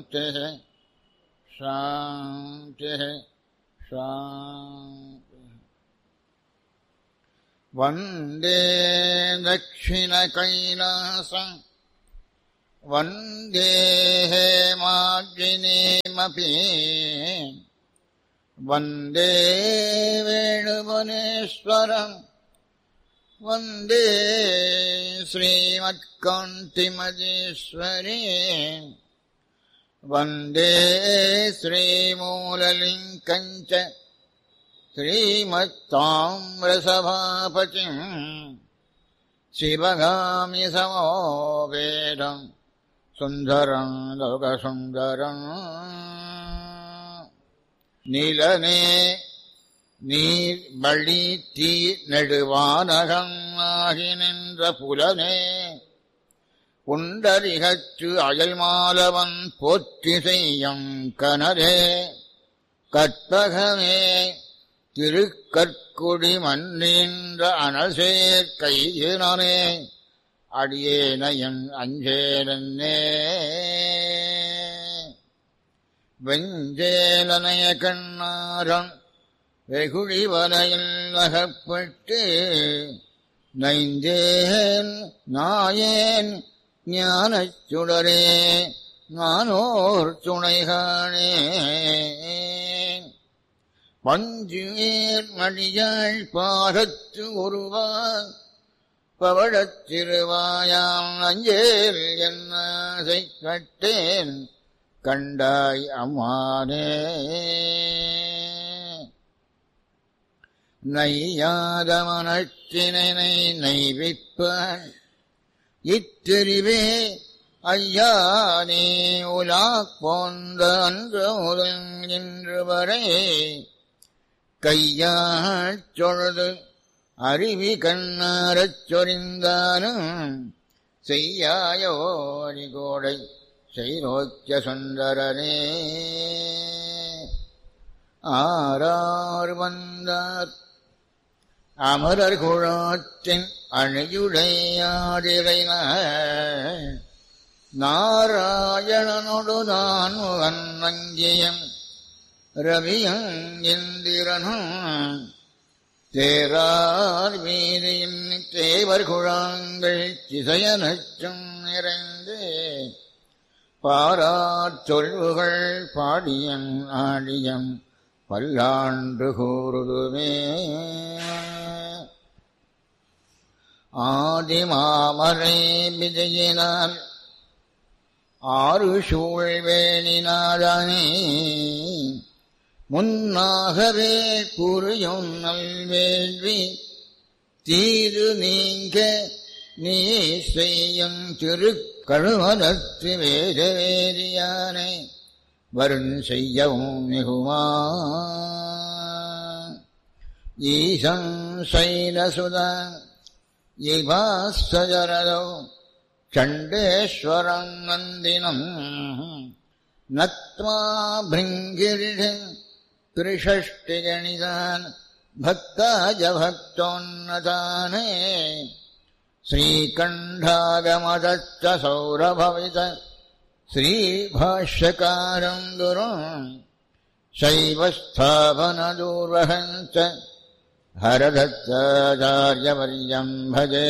शान्तिः शान्तिः शान्तिः वन्दे दक्षिणकैलासम् वन्दे हेमाग्निमपि वन्दे वेणुवनेश्वरम् वन्दे श्रीमत्कान्तिमजेश्वरी वन्दे श्रीमूललिङ्कम् च श्रीमत्ताम्रसभापतिम् शिवगामि समोवेदम् सुन्दरम् लोकसुन्दरम् நிலனே நீர் வழி தீ நெடுவானகம் ஆகி நின்ற புலனே புண்டரிகச்சு அயல்மாலவன் போற்றி செய்யும் கனரே கற்பகமே திருக்கற்குடி மன்னின்ற அனசேர் கையினரே அடியேனையன் அஞ்சேலன்னே வெஞ்சேலனைய கண்ணாரம் வெகுழி வலையில் அகப்பட்டு நைந்தேன் நாயேன் ஞானச் சுடரே நானோர் துணைகானே பஞ்சுவேர் மடியாள் பாகத்து ஒருவான் பவழத் திருவாயாம் அஞ்சேல் என்னை கட்டேன் கண்டாய் அம்மானே நையாத மனத்தினை நைவிப்பான் இத்தெரிவே ஐயா நீ உலா போந்த அன்று முதல் இன்று வரை கையாச் சொழுது அருவி கண்ணாரச் சொரிந்தானும் செய்யாயோரி கோடை செய்நோக்கிய சுந்தரனே ஆறார் வந்தார் அமரர் குழாத்தின் அணியுடையாதிரை நாராயணனொடு நான் வன்னங்கியம் ரவியும் இந்திரனும் தேரார் வீதியின் தேவர் குழாங்கள் திசையனச்சும் நிறைந்து பாரார் சொல்வுகள் பாடியன் ஆடியம் பல்லாண்டு கூறுதுமே ஆதிமாமரை விஜயினால் ஆறு சூழ்வேணினாதானே முன்னாகவே புரியும் நல்வேள்வி தீது நீங்க நீ செய்யும் திருக்கழுமலத்து வேத வேதியானை வருண் செய்யவும் மிகுமா ஈசம் சைலசுதான் இவாசரதோ சண்டேஸ்வரம் நந்தினம் நத்மா பிருங்கிரிஷன் त्रिषष्टिगणितान् भक्ताय भक्तोन्नताने श्रीकण्ठागमदच्च सौरभवित श्रीभाष्यकारम् गुरुम् शैवस्थापनदूर्वहम् च हरदत्ताचार्यवर्यम् भजे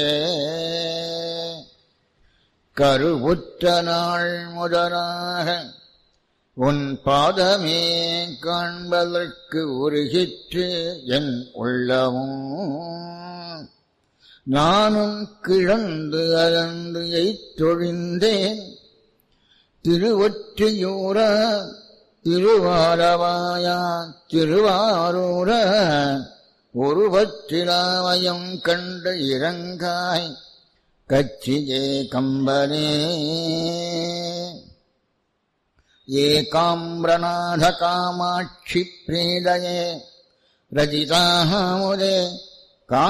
கருவுற்றநாள் முதலாக உன் பாதமே காண்பதற்கு உருகிற்று என் உள்ளமும் நானும் கிழந்து அலந்து எய்தொழிந்தேன் திருவொற்றியூர திருவாரவாயா திருவாரூர ஒருவற்றிலாமயம் கண்டு இறங்காய் கச்சியே கம்பனே ஏகாம்பிரநாத காமாட்சி பிரீதயே ரஜிதாமுதே